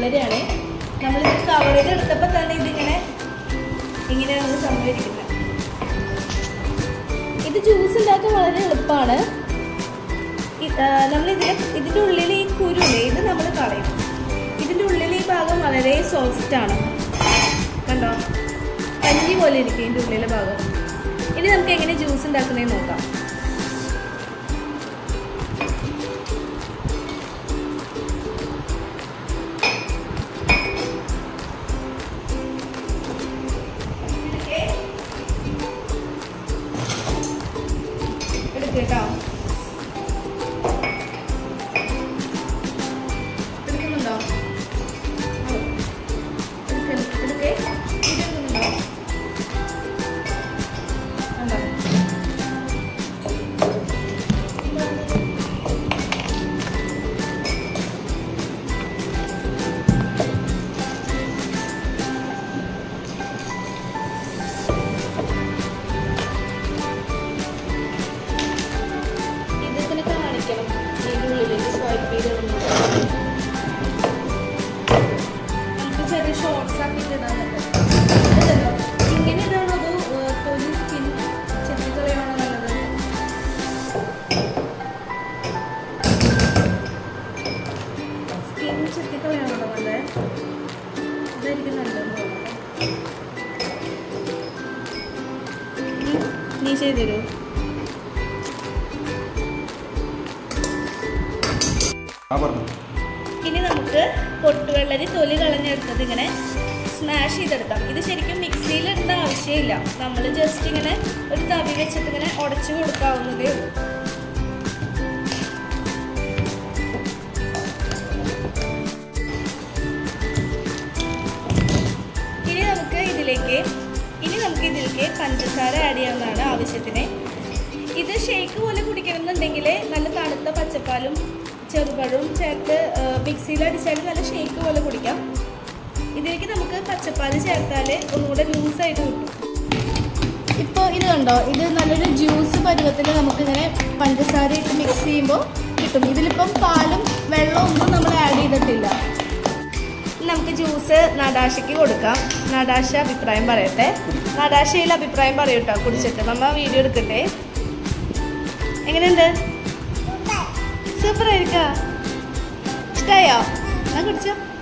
പൊട്ടുവെള്ളരിയാണ് നമ്മളിത് കവർ ചെയ്ത് എടുത്തപ്പോൾ തന്നെ ഇതിങ്ങനെ ഇങ്ങനെയാണ് സംഭവിക്കുന്നത് ഇത് ജ്യൂസ് ഉണ്ടാക്കാൻ വളരെ എളുപ്പമാണ് നമ്മൾ ഇതിൽ ഇതിൻ്റെ ഉള്ളിൽ ഈ കുരുല്ലേ ഇത് നമ്മൾ കളയും ഇതിൻ്റെ ഉള്ളിൽ ഈ ഭാഗം വളരെ സോഫ്റ്റ് ആണ് കണ്ടോ പഞ്ഞി പോലെ ഇരിക്കും ഇതിൻ്റെ ഉള്ളിലെ ഭാഗം ഇനി നമുക്ക് എങ്ങനെ ജ്യൂസ് ഉണ്ടാക്കുന്നതെന്ന് നോക്കാം എടുക്ക് കേട്ടോ എടുക്കുന്നുണ്ടോ എടുക്ക്, എടുക്ക്. ഇതെടുക്കുന്നുണ്ടോ? കണ്ടോ? ഇതിങ്ങനെ കാണിക്കണം ഇതിൻ്റെ ഉള്ളിലേക്ക് സ്വൈപ്പ് ചെയ്ത് ഇടുന്നത് നമുക്ക് ചെറിയ ഷോർട്സ് ആക്കിയിട്ട് ഇടാൻ പറ്റും അതല്ലോ ഇങ്ങനെ ഇടാണോ അതോ ഏഹ്, തൊലി സ്കിൻ ചെത്തിക്കളയാണോ നല്ലത് സ്കിൻ ചെത്തിക്കളയാണോ നല്ലത് ഇതായിരിക്കും നല്ലതെന്ന് തോന്നുന്നു നീ- നീ ചെയ്തു തരുമോ ആ പറഞ്ഞു ഇനി നമുക്ക് പൊട്ടുവെള്ളരി തൊലി കളഞ്ഞെടുത്തത് ഇങ്ങനെ സ്മാഷ് ചെയ്തെടുക്കാം ഇത് ശരിക്കും മിക്സിയിൽ ഇടേണ്ട ആവശ്യമില്ല നമ്മൾ ജസ്റ്റ് ഇങ്ങനെ ഒരു തവി വെച്ചിട്ട് ഇങ്ങനെ ഉടച്ചു കൊടുക്കാവുന്നതേ ഉള്ളൂ ഇനി നമുക്ക് ഇതിലേക്ക് ഇനി നമുക്ക് ഇതിലേക്ക് പഞ്ചസാര ആഡ് ചെയ്യാവുന്നതാണ് ആവശ്യത്തിന് ഇത് ഷേക്ക് പോലെ കുടിക്കണമെന്നുണ്ടെങ്കിൽ നല്ല തണുത്ത പച്ചപ്പാലും ചെറുപഴവും ചേർത്ത് മിക്സിയിൽ അടിച്ചാൽ നല്ല ഷേക്ക് പോലെ കുടിക്കാം ഇതിലേക്ക് നമുക്ക് പച്ചപ്പാൽ ചേർത്താൽ ഒന്നുകൂടെ ലൂസായിട്ട് കിട്ടും ഇപ്പോൾ ഇത് കണ്ടോ ഇത് നല്ലൊരു ജ്യൂസ് പരുവത്തിൽ നമുക്കിങ്ങനെ പഞ്ചസാര ഇട്ട് മിക്സ് ചെയ്യുമ്പോൾ കിട്ടും ഇതിലിപ്പം പാലും വെള്ളവും ഒന്നും നമ്മൾ ആഡ് ചെയ്തിട്ടില്ല ഇനി നമുക്ക് ജ്യൂസ് നടാശയ്ക്ക് കൊടുക്കാം നടാശ അഭിപ്രായം പറയട്ടെ നടാശയിൽ അഭിപ്രായം പറയൂട്ടോ കുടിച്ചിട്ട് നമ്മ വീഡിയോ എടുക്കട്ടെ എങ്ങനെയുണ്ട് സൂപ്പർ ആയിരിക്കാ ഇഷ്ടായോ എന്നാ കുടിച്ചോ